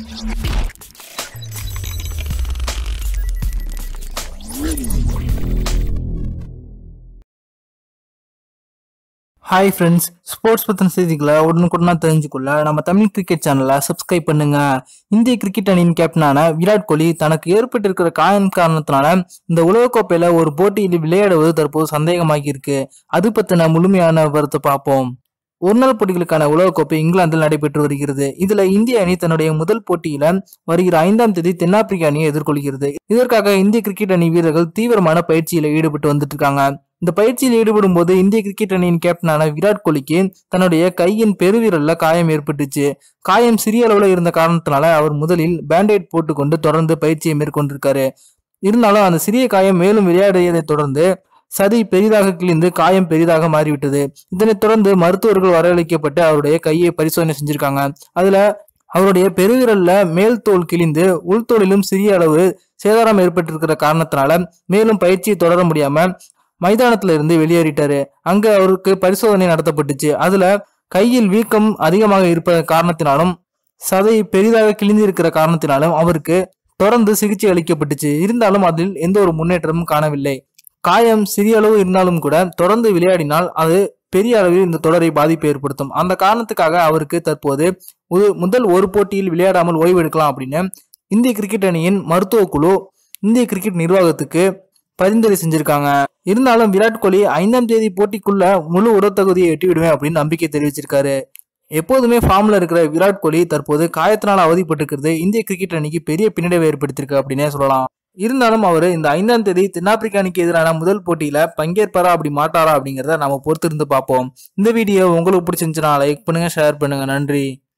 hi friends sports பற்றின செய்திகளை உடனுக்குடனா தெரிஞ்சுக்கொள்ள நம்ம தமிழ் கிரிக்கெட் சேனலை சப்ஸ்கிரைப் பண்ணுங்க இந்திய கிரிக்கெட் அணியின் கேப்டனான விராட் கோலி தனக்கு ஏற்பட்டிருக்கிற காயம் காரணத்தினால இந்த உலகக்கோப்பையில ஒரு போட்டியில் விளையாடுவது தற்போது சந்தேகமாகி இருக்கு அது பத்தின முழுமையான விவரத்தை பார்ப்போம் ஒருநாள் போட்டிகளுக்கான உலகக்கோப்பை இங்கிலாந்தில் நடைபெற்று வருகிறது இதுல இந்திய அணி தன்னுடைய முதல் போட்டியில வருகிற ஐந்தாம் தேதி தென்னாப்பிரிக்க அணியை எதிர்கொள்கிறது இதற்காக இந்திய கிரிக்கெட் அணி வீரர்கள் தீவிரமான பயிற்சியில ஈடுபட்டு வந்துட்டு இருக்காங்க இந்த பயிற்சியில் ஈடுபடும் போது இந்திய கிரிக்கெட் அணியின் கேப்டனான விராட் கோலிக்கு தன்னுடைய கையின் பெருவிரல்ல காயம் ஏற்பட்டுச்சு காயம் சிறிய அளவுல இருந்த காரணத்தினால அவர் முதலில் பேண்டேட் போட்டுக்கொண்டு தொடர்ந்து பயிற்சியை மேற்கொண்டிருக்காரு இருந்தாலும் அந்த சிறிய காயம் மேலும் விளையாடியதை தொடர்ந்து சதி பெரிதாக கிழிந்து காயம் பெரிதாக மாறிவிட்டது இதனைத் தொடர்ந்து மருத்துவர்கள் வரவழைக்கப்பட்டு அவருடைய கையை பரிசோதனை செஞ்சிருக்காங்க அதுல அவருடைய பெருவிரல்ல மேல் தோல் கிழிந்து உள்தோலிலும் சிறிய அளவு சேதாரம் ஏற்பட்டிருக்கிற காரணத்தினால மேலும் பயிற்சியை தொடர முடியாம மைதானத்துல இருந்து வெளியேறிட்டாரு அங்க அவருக்கு பரிசோதனை நடத்தப்பட்டுச்சு அதுல கையில் வீக்கம் அதிகமாக இருப்ப காரணத்தினாலும் சதை பெரிதாக கிழிந்து இருக்கிற காரணத்தினாலும் அவருக்கு தொடர்ந்து சிகிச்சை அளிக்கப்பட்டுச்சு இருந்தாலும் அதில் எந்த ஒரு முன்னேற்றமும் காணவில்லை காயம் சிறிய அளவு இருந்தாலும் கூட தொடர்ந்து விளையாடினால் அது பெரிய அளவில் இந்த தொடரை பாதிப்பை ஏற்படுத்தும் அந்த காரணத்துக்காக அவருக்கு தற்போது ஒரு- முதல் ஒரு போட்டியில் விளையாடாமல் ஓய்வு எடுக்கலாம் அப்படின்னு இந்திய கிரிக்கெட் அணியின் மருத்துவ குழு இந்திய கிரிக்கெட் நிர்வாகத்துக்கு பரிந்துரை செஞ்சிருக்காங்க இருந்தாலும் விராட் கோலி ஐந்தாம் தேதி போட்டிக்குள்ள முழு உடற்தகுதியை எட்டிவிடுவேன் அப்படின்னு நம்பிக்கை தெரிவிச்சிருக்காரு எப்போதுமே ஃபார்ம்ல இருக்கிற விராட் கோலி தற்போது காயத்தினால் அவதிப்பட்டிருக்கிறது இந்திய கிரிக்கெட் அணிக்கு பெரிய பின்னடைவை ஏற்படுத்தியிருக்கு அப்படின்னே சொல்லலாம் இருந்தாலும் அவர் இந்த ஐந்தாம் தேதி தென்னாப்பிரிக்க அணிக்கு எதிரான முதல் போட்டியில பங்கேற்பாரா அப்படி மாட்டாரா அப்படிங்கிறத நம்ம பொறுத்திருந்து பார்ப்போம் இந்த வீடியோ உங்களுக்கு பிடிச்சிருந்துச்சுன்னா லைக் பண்ணுங்க ஷேர் பண்ணுங்க நன்றி